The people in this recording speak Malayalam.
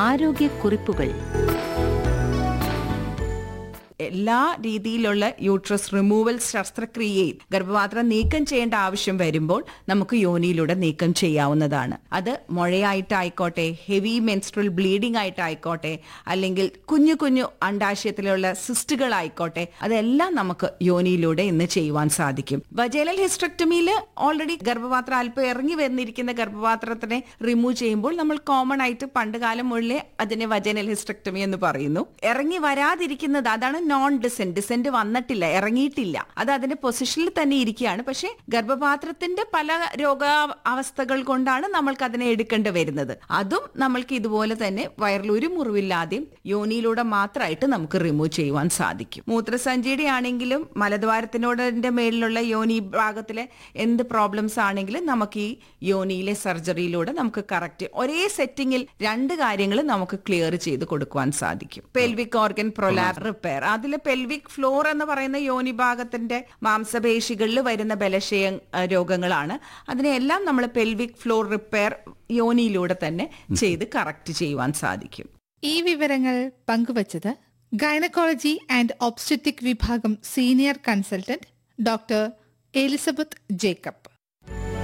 ആരോഗ്യക്കുറിപ്പുകൾ എല്ലാ രീതിയിലുള്ള യൂട്രസ് റിമൂവൽ ശസ്ത്രക്രിയയും ഗർഭപാത്രം നീക്കം ചെയ്യേണ്ട ആവശ്യം വരുമ്പോൾ നമുക്ക് യോനിയിലൂടെ നീക്കം ചെയ്യാവുന്നതാണ് അത് മുഴയായിട്ടായിക്കോട്ടെ ഹെവി മെൻസ്ട്രൽ ബ്ലീഡിംഗ് ആയിട്ടായിക്കോട്ടെ അല്ലെങ്കിൽ കുഞ്ഞു കുഞ്ഞു അണ്ടാശയത്തിലുള്ള സിസ്റ്റുകളായിക്കോട്ടെ അതെല്ലാം നമുക്ക് യോനിയിലൂടെ ഇന്ന് ചെയ്യുവാൻ സാധിക്കും വജേലൽ ഹിസ്ട്രക്ടമിയിൽ ഓൾറെഡി ഗർഭപാത്രം അല്പം ഇറങ്ങി വന്നിരിക്കുന്ന ഗർഭപാത്രത്തിനെ റിമൂവ് ചെയ്യുമ്പോൾ നമ്മൾ കോമൺ ആയിട്ട് പണ്ട് കാലം മുതലേ അതിനെ വജനൽ ഹിസ്ട്രക്ടമി എന്ന് പറയുന്നു ഇറങ്ങി വരാതിരിക്കുന്നത് അതാണ് നോൺ ഡിസെന്റ് ഡിസെന്റ് വന്നിട്ടില്ല ഇറങ്ങിയിട്ടില്ല അത് അതിന്റെ പൊസിഷനിൽ തന്നെ ഇരിക്കുകയാണ് പക്ഷെ ഗർഭപാത്രത്തിന്റെ പല രോഗാവസ്ഥകൾ കൊണ്ടാണ് നമ്മൾക്ക് അതിനെ എടുക്കേണ്ടി വരുന്നത് അതും നമ്മൾക്ക് ഇതുപോലെ തന്നെ വയറിൽ ഒരു മുറിവില്ലാതെയും യോനിയിലൂടെ മാത്രമായിട്ട് നമുക്ക് റിമൂവ് ചെയ്യുവാൻ സാധിക്കും മൂത്രസഞ്ചിയുടെ ആണെങ്കിലും മലദ്വാരത്തിനോടിന്റെ മേലിലുള്ള യോനി ഭാഗത്തിലെ എന്ത് പ്രോബ്ലംസ് ആണെങ്കിലും നമുക്ക് ഈ യോനിയിലെ സർജറിയിലൂടെ നമുക്ക് കറക്റ്റ് ഒരേ സെറ്റിംഗിൽ രണ്ട് കാര്യങ്ങൾ നമുക്ക് ക്ലിയർ ചെയ്ത് കൊടുക്കുവാൻ സാധിക്കും പെൽവിക് ഓർഗൻ പ്രൊലാബ് റിപ്പയർ അതിൽ പെൽവിക് ഫ്ലോർ എന്ന് പറയുന്ന യോനി ഭാഗത്തിന്റെ മാംസപേശികളിൽ വരുന്ന ബലക്ഷയ അഹ് രോഗങ്ങളാണ് അതിനെല്ലാം നമ്മൾ പെൽവിക് ഫ്ലോർ റിപ്പയർ യോനിയിലൂടെ തന്നെ ചെയ്ത് കറക്റ്റ് ചെയ്യുവാൻ സാധിക്കും ഈ വിവരങ്ങൾ പങ്കുവച്ചത് ഗൈനക്കോളജി ആൻഡ് ഒബ്സ്റ്ററ്റിക് വിഭാഗം senior consultant doctor Elizabeth Jacob